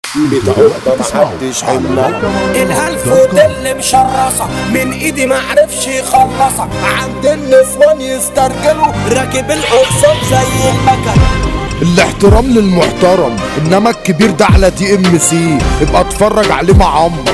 بتعقبة محدش حملها الهلفوت اللي مشرصة من ايدي معرفش يخلصك عند النسوان يسترجلوا راكب الاقسام زي المكن الاحترام للمحترم انما الكبير ده على تي ام سي ابقى اتفرج عليه مع عمك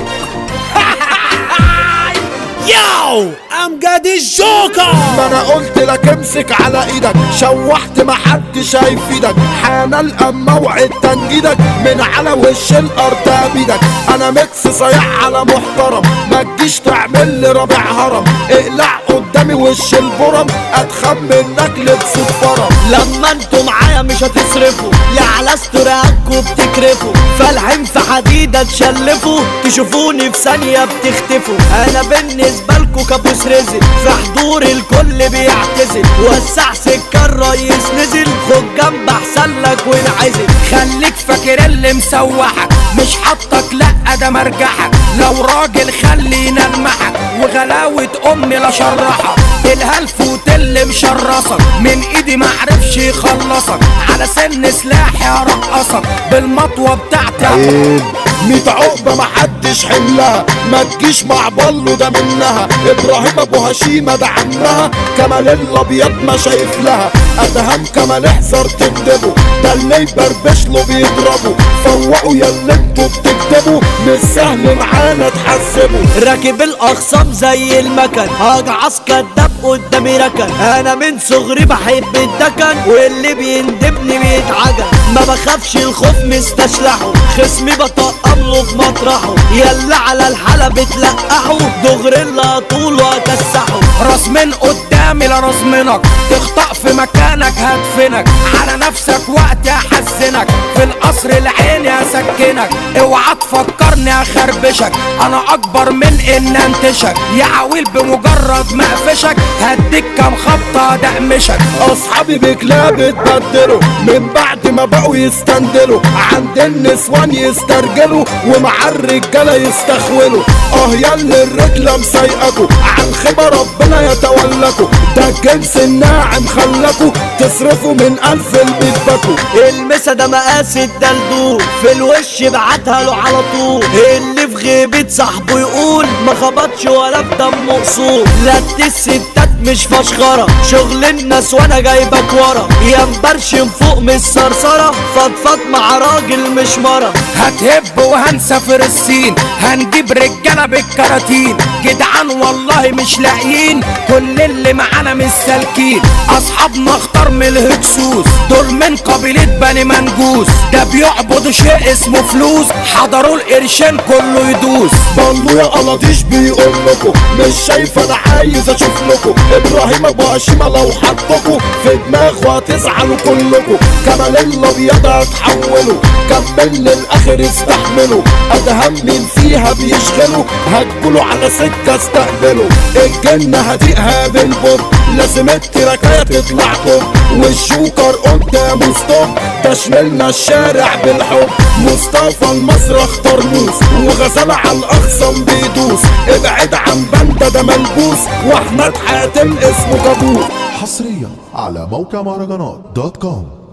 ياو امجد الجوكر ما انا قلت لك امسك على ايدك شوحت محدش هيفيدك حان الام موعد تنجيدك من على وش الارض ابيدك انا ميكس صيح على محترم ما تجيش تعمل لي رابع هرم اقلع قدامي وش البرم اتخم منك لبس فرم لما انتوا معايا مش هتصرفوا لا على استراكوا بتكرفوا فالحين في حديدة تشلفوا تشوفوني في ثانية بتختفوا انا بالنسبة لكوا كابوس رزق في حضور الكل بيعتزل وسع سكة الريس نزل خد جنب احسن لك وانعزل خليك فاكر اللي مسوحك مش حطك لا ده مرجحك لو راجل خلينا نلمحك وغلاوة امي لا شرحك الهلفوت اللي مشرصك من ايدي معرفش يخلصك على سن سلاحي هرقصك بالمطوة بتاعتي عيب ميت عقبة محدش حملها ما تجيش مع بلو ده منها ابراهيم ابو هشيمة ده عمها كمال الابيض ما شايف لها ادهم كمال احذر تكدبه ده اللي يبربش له بيضربه فوقوا يا اللي انتوا بتكدبوا مش سهل معانا تحسبوا راكب الاخصام زي المكن هجعص كداب قدامي ركن انا من صغري بحب الدكن واللي بيندبني بيتعجن ما بخافش الخوف مستشلحه خصمي بطقم له في مطرحه يلا على الحالة بتلقحه دغري اللي هطول وهكسحه راس من قدامي لا راس منك تخطأ في مكانك هدفنك على نفسك وقت احزنك في القصر العين اسكنك اوعى تفكرني اخربشك انا اكبر من ان انتشك يا عويل بمجرد ما اقفشك هديك كام خبطه دقمشك اصحابي بكلاب اتبدلوا من بعد ما بقوا يستندلوا عند النسوان يسترجلوا ومع الرجاله يستخولوا اه يا اللي الرجله مسيقكوا عن خبر ربنا يتولكوا ده الجنس الناعم خلكوا تصرفوا من الف البيت المسا ده مقاس الدلدول في الوش بعتها له على طول اللي في غيبة صاحبه يقول ما خبطش ولا في دمه اصول لت الستات مش فشخرة شغل الناس وانا جايبك ورا يا مبرشم فوق من الصرصرة فضفض مع راجل مش مرة هتهب وهنسافر الصين هنجيب رجاله بالكراتين جدعان والله مش لاقيين كل اللي معانا مش سالكين اصحابنا اختار من الهكسوس دول من قبيله بني منجوس ده بيعبدوا شيء اسمه فلوس حضروا القرشين كله يدوس بلو يا قلاطيش بيقول لكم مش شايف انا عايز اشوف لكم ابراهيم ابو هشيمه لو حطكم في دماغه هتزعلوا كلكم كمال الابيض هتحولوا كمل للاخر استحملوا ادهم من فيها بيشغلوا هتقولوا على سكه استقبلوا الجنه هتيقها بالبر لازم التراكايه تطلع توب والجوكر قدامه ستوب ده شملنا الشارع بالحب مصطفى المصري اختار موس وغزال على الاخصم بيدوس ابعد عن بنده ده ملبوس واحمد حاتم اسمه كابوس حصريا على موقع مهرجانات دوت كوم